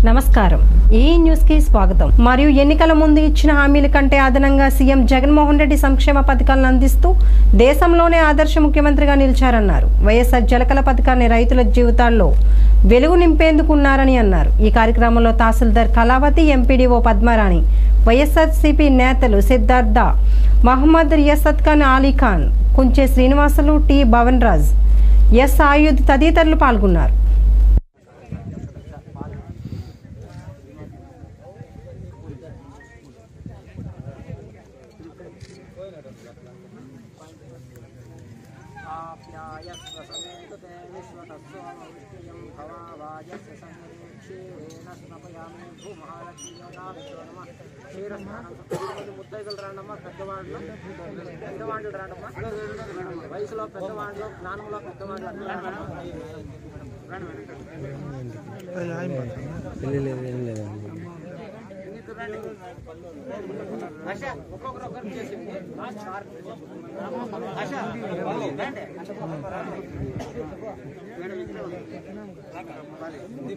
నమస్కారం ఈ న్యూస్ కి స్వాగతం మరియు ఎన్నికల ముందు ఇచ్చిన హామీల కంటే అదనంగా సీఎం జగన్మోహన్ రెడ్డి సంక్షేమ పథకాలను అందిస్తూ దేశంలోనే ఆదర్శ ముఖ్యమంత్రిగా నిలిచారన్నారు వైఎస్ఆర్ జలకల పథకాన్ని రైతుల జీవితాల్లో వెలుగు నింపేందుకు ఉన్నారని అన్నారు ఈ కార్యక్రమంలో తహసీల్దార్ కళావతి ఎంపీడీఓ పద్మారాణి వైఎస్ఆర్సీపీ నేతలు సిద్ధార్థ మహమ్మద్ రియాసత్ ఖాన్ అలీ ఖాన్ కుంచే శ్రీనివాసులు టి భవన్ రాజ్ ఎస్ ఆయుధ్ తదితరులు పాల్గొన్నారు आप्यायस्व समेतु ते विश्वतस्वमविष्टियं भवावाजस्य संक्षीरेण స్నపయామి భూమహాలక్ష్మీయోనా విశ్వనమ క్షీరస్నానం కొంతమంది ముద్దైదులు రాండమ్మా పెద్దవాళ్ళు పెద్దవాళ్ళు రాండమ్మా వయసులో పెద్దవాళ్ళు జ్ఞానంలో పెద్దవాళ్ళు అందరూ ఆశ ఒక్కొక్కరు ఒక్కరు చేసింది లాస్ట్ ఆరు ఆశ రండి. మేడం ఇక్కడే ఉంది.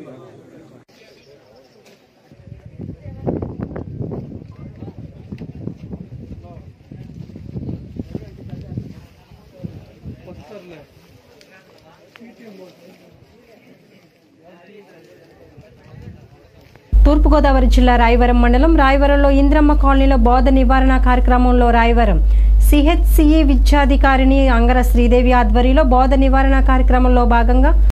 తూర్పుగోదావరి జిల్లా రాయవరం మండలం రాయవరంలో ఇంద్రమ్మ కాలనీలో బోధ నివారణ కార్యక్రమంలో రాయవరం సిహెచ్సిఏ విద్యాధికారిని అంగర శ్రీదేవి ఆధ్వర్యంలో బోధ నివారణ కార్యక్రమంలో భాగంగా